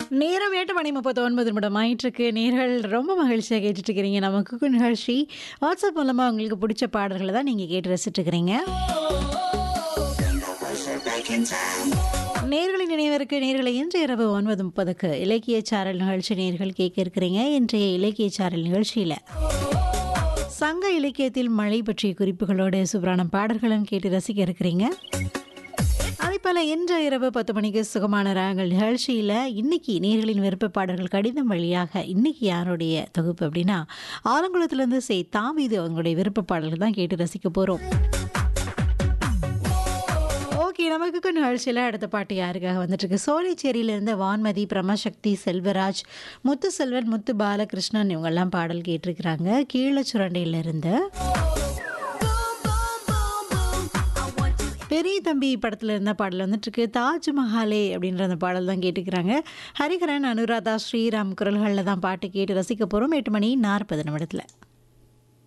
நேரம் எட்டு மணி முப்பத்தி ஒன்பது நிமிடம் ஆயிட்டிருக்கு நேர்கள் ரொம்ப மகிழ்ச்சியாக கேட்டுட்டு இருக்கிறீங்க நம்ம குக்கு நிகழ்ச்சி வாட்ஸ்அப் மூலமாக உங்களுக்கு பிடிச்ச பாடல்களை தான் நீங்கள் கேட்டு ரசிச்சுட்டு இருக்கிறீங்க நேர்களின் நினைவிற்கு நேர்களை இன்று இரவு ஒன்பது முப்பதுக்கு இலக்கிய சாரல் நிகழ்ச்சி நேர்கள் கேட்க இருக்கிறீங்க இன்றைய இலக்கிய சாரல் நிகழ்ச்சியில் சங்க இலக்கியத்தில் மழை பற்றிய குறிப்புகளோடு சூப்பரான பாடல்களும் கேட்டு ரசிக்க இருக்கிறீங்க அதே போல் இன்று இரவு பத்து மணிக்கு சுகமான ராகங்கள் நிகழ்ச்சியில் இன்னைக்கு நேர்களின் விருப்ப பாடல்கள் கடிதம் வழியாக இன்னைக்கு யாருடைய தொகுப்பு அப்படின்னா ஆலங்குளத்துலேருந்து சே தாமீது அவங்களுடைய விருப்ப பாடல்கள் தான் கேட்டு ரசிக்க போகிறோம் ஓகே நமக்கு நிகழ்ச்சியில் அடுத்த பாட்டு யாருக்காக வந்துட்டு இருக்கு சோலைச்சேரியிலிருந்து வான்மதி பிரமசக்தி செல்வராஜ் முத்து செல்வன் முத்து பாலகிருஷ்ணன் இவங்கெல்லாம் பாடல் கேட்டிருக்கிறாங்க கீழச்சுரண்டையிலிருந்து பெரிய தம்பி படத்தில் இருந்த பாடல் வந்துட்டுருக்கு தாஜ்மஹாலே அப்படின்ற அந்த பாடல் தான் கேட்டுக்கிறாங்க ஹரிஹரன் அனுராதா ஸ்ரீராம் குரல்களில் தான் பாட்டு கேட்டு ரசிக்க போகிறோம் எட்டு மணி நாற்பது நிமிடத்தில்